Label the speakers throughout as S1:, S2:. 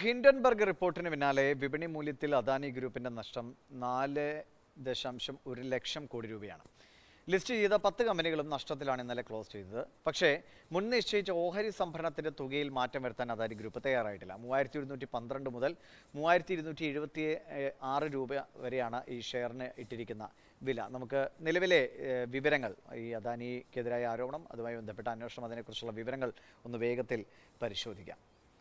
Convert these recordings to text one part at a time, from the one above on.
S1: Hindenburg റിപ്പോർട്ടിന് പിന്നാലെ വിപണി മൂല്യത്തിൽ അദാനി ഗ്രൂപ്പിന്റെ നഷ്ടം നാല് ദശാംശം ഒരു ലക്ഷം കോടി രൂപയാണ് ലിസ്റ്റ് ചെയ്ത പത്ത് കമ്പനികളും നഷ്ടത്തിലാണ് ഇന്നലെ ക്ലോസ് ചെയ്തത് പക്ഷേ മുൻ നിശ്ചയിച്ച ഓഹരി സംഭരണത്തിന്റെ തുകയിൽ മാറ്റം വരുത്താൻ അദാനി ഗ്രൂപ്പ് തയ്യാറായിട്ടില്ല മൂവായിരത്തി ഒരുന്നൂറ്റി പന്ത്രണ്ട് മുതൽ മൂവായിരത്തി ഇരുന്നൂറ്റി എഴുപത്തി ആറ് രൂപ വരെയാണ് ഈ ഷെയറിന് ഇട്ടിരിക്കുന്ന വില നമുക്ക് നിലവിലെ ഏഹ്, വിവരങ്ങൾ ഈ അദാനിക്കെതിരായ ആരോപണം അതുമായി ബന്ധപ്പെട്ട അന്വേഷണം അതിനെക്കുറിച്ചുള്ള വിവരങ്ങൾ ഒന്ന് വേഗത്തിൽ പരിശോധിക്കാം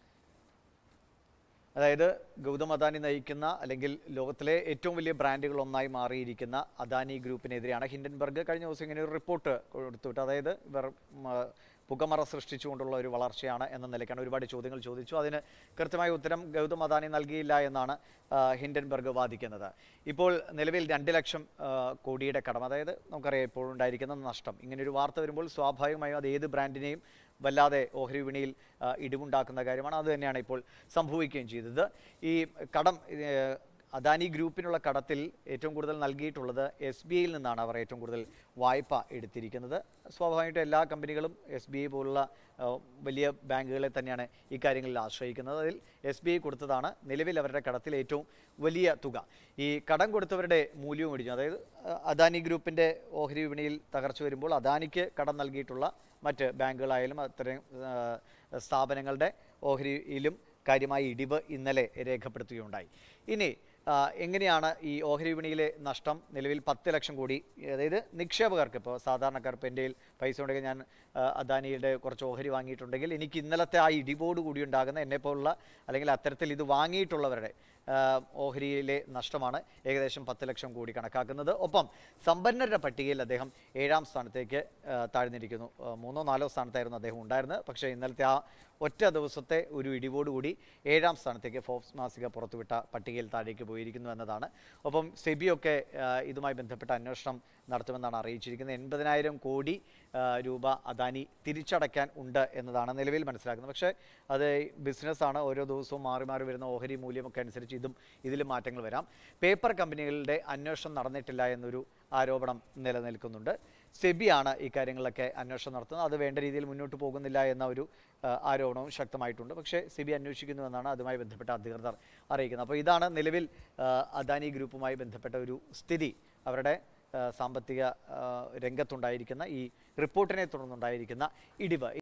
S1: അതായത് ഗൗതം അദാനി നയിക്കുന്ന അല്ലെങ്കിൽ ലോകത്തിലെ ഏറ്റവും വലിയ ബ്രാൻഡുകൾ ഒന്നായി മാറിയിരിക്കുന്ന അദാനി ഗ്രൂപ്പിനെതിരെയാണ് ഹിൻഡൻബർഗ് കഴിഞ്ഞ ദിവസം ഇങ്ങനെ ഒരു റിപ്പോർട്ട് കൊടുത്തുവിട്ട് അതായത് ഇവർ ഉം, ആ, പുകമറ സൃഷ്ടിച്ചുകൊണ്ടുള്ള ഒരു വളർച്ചയാണ് എന്ന നിലയ്ക്കാണ് ഒരുപാട് ചോദ്യങ്ങൾ ചോദിച്ചു അതിന് കൃത്യമായ ഉത്തരം ഗൗതം അദാനി നൽകിയില്ല എന്നാണ് ആ, ഹിൻഡൻബർഗ് വാദിക്കുന്നത് ഇപ്പോൾ നിലവിൽ രണ്ട് ലക്ഷം ആ, കോടിയുടെ കടം അതായത് നമുക്കറിയാം ഇപ്പോൾ ഉണ്ടായിരിക്കുന്ന നഷ്ടം ഇങ്ങനെ ഒരു വാർത്ത വരുമ്പോൾ സ്വാഭാവികമായും അത് ഏത് ബ്രാൻഡിനെയും വല്ലാതെ ഓഹരി വിപണിയിൽ ആ, ഇടിവുണ്ടാക്കുന്ന കാര്യമാണ് അത് തന്നെയാണ് ഇപ്പോൾ സംഭവിക്കുകയും ചെയ്തത് ഈ കടം ഏഹ്, അദാനി ഗ്രൂപ്പിനുള്ള കടത്തിൽ ഏറ്റവും കൂടുതൽ നൽകിയിട്ടുള്ളത് എസ് ബി ഐയിൽ നിന്നാണ് അവർ ഏറ്റവും കൂടുതൽ വായ്പ എടുത്തിരിക്കുന്നത് സ്വാഭാവികമായിട്ടും എല്ലാ കമ്പനികളും എസ് ബി ഐ പോലുള്ള ആ, വലിയ ബാങ്കുകളെ തന്നെയാണ് ഈ കാര്യങ്ങളിൽ ആശ്രയിക്കുന്നത് അതിൽ എസ് ബി ഐ കൊടുത്തതാണ് നിലവിൽ അവരുടെ കടത്തിൽ ഏറ്റവും വലിയ തുക ഈ കടം കൊടുത്തവരുടെ മൂല്യവും ഇടിഞ്ഞു അതായത് ആ, അദാനി ഗ്രൂപ്പിൻ്റെ ഓഹരി വിപണിയിൽ തകർച്ച വരുമ്പോൾ അദാനിക്ക് കടം നൽകിയിട്ടുള്ള മറ്റ് ബാങ്കുകളായാലും അത്തരം ആ, സ്ഥാപനങ്ങളുടെ ഓഹരിയിലും കാര്യമായ ഇടിവ് ഇന്നലെ രേഖപ്പെടുത്തുകയുണ്ടായി ഇനി ആ, എങ്ങനെയാണ് ഈ ഓഹരി വിപണിയിലെ നഷ്ടം നിലവിൽ പത്ത് ലക്ഷം കോടി അതായത് നിക്ഷേപകർക്ക് ഇപ്പോൾ സാധാരണക്കാർ ഇപ്പോൾ എൻ്റെ കയ്യിൽ പൈസ ഉണ്ടെങ്കിൽ ഞാൻ ആ, അദാനിയുടെ കുറച്ച് ഓഹരി വാങ്ങിയിട്ടുണ്ടെങ്കിൽ എനിക്ക് ഇന്നലത്തെ ആ ഇടിവോട് കൂടി ഉണ്ടാകുന്ന എന്നെപ്പോലുള്ള അല്ലെങ്കിൽ അത്തരത്തിൽ ഇത് വാങ്ങിയിട്ടുള്ളവരുടെ ആ, ഓഹരിയിലെ നഷ്ടമാണ് ഏകദേശം പത്ത് ലക്ഷം കോടി കണക്കാക്കുന്നത് ഒപ്പം സമ്പന്നരുടെ പട്ടികയിൽ അദ്ദേഹം ഏഴാം സ്ഥാനത്തേക്ക് ആ, താഴ്ന്നിരിക്കുന്നു ആ, മൂന്നോ നാലോ സ്ഥാനത്തായിരുന്നു അദ്ദേഹം ഉണ്ടായിരുന്നത് പക്ഷേ ഇന്നലത്തെ ആ ഒറ്റ ദിവസത്തെ ഒരു ഇടിവോടുകൂടി ഏഴാം സ്ഥാനത്തേക്ക് ഫോബ്സ് മാസിക പുറത്തുവിട്ട പട്ടികയിൽ താഴേക്ക് പോയിരിക്കുന്നു എന്നതാണ് ഒപ്പം സെബിയൊക്കെ ആ, ഇതുമായി ബന്ധപ്പെട്ട അന്വേഷണം നടത്തുമെന്നാണ് അറിയിച്ചിരിക്കുന്നത് എൺപതിനായിരം കോടി ആ, രൂപ അദാനി തിരിച്ചടയ്ക്കാൻ ഉണ്ട് എന്നതാണ് നിലവിൽ മനസ്സിലാക്കുന്നത് പക്ഷേ അത് ബിസിനസ്സാണ് ഓരോ ദിവസവും മാറി മാറി വരുന്ന ഓഹരി മൂല്യമൊക്കെ അനുസരിച്ച് ഇതും ഇതിലും മാറ്റങ്ങൾ വരാം പേപ്പർ കമ്പനികളുടെ അന്വേഷണം നടന്നിട്ടില്ല എന്നൊരു ആരോപണം നിലനിൽക്കുന്നുണ്ട് സെബിയാണ് ഈ കാര്യങ്ങളിലൊക്കെ അന്വേഷണം നടത്തുന്നത് അത് വേണ്ട രീതിയിൽ മുന്നോട്ട് പോകുന്നില്ല എന്ന ഒരു ആ, ആരോപണവും ശക്തമായിട്ടുണ്ട് പക്ഷേ സെബി അന്വേഷിക്കുന്നു എന്നാണ് അതുമായി ബന്ധപ്പെട്ട അധികൃതർ അറിയിക്കുന്നത് അപ്പോൾ ഇതാണ് നിലവിൽ ആ, അദാനി ഗ്രൂപ്പുമായി ബന്ധപ്പെട്ട ഒരു സ്ഥിതി അവരുടെ ആ, സാമ്പത്തിക ആ, രംഗത്തുണ്ടായിരിക്കുന്ന ഈ റിപ്പോർട്ടിനെ തുടർന്നുണ്ടായിരിക്കുന്ന ഇടിവ്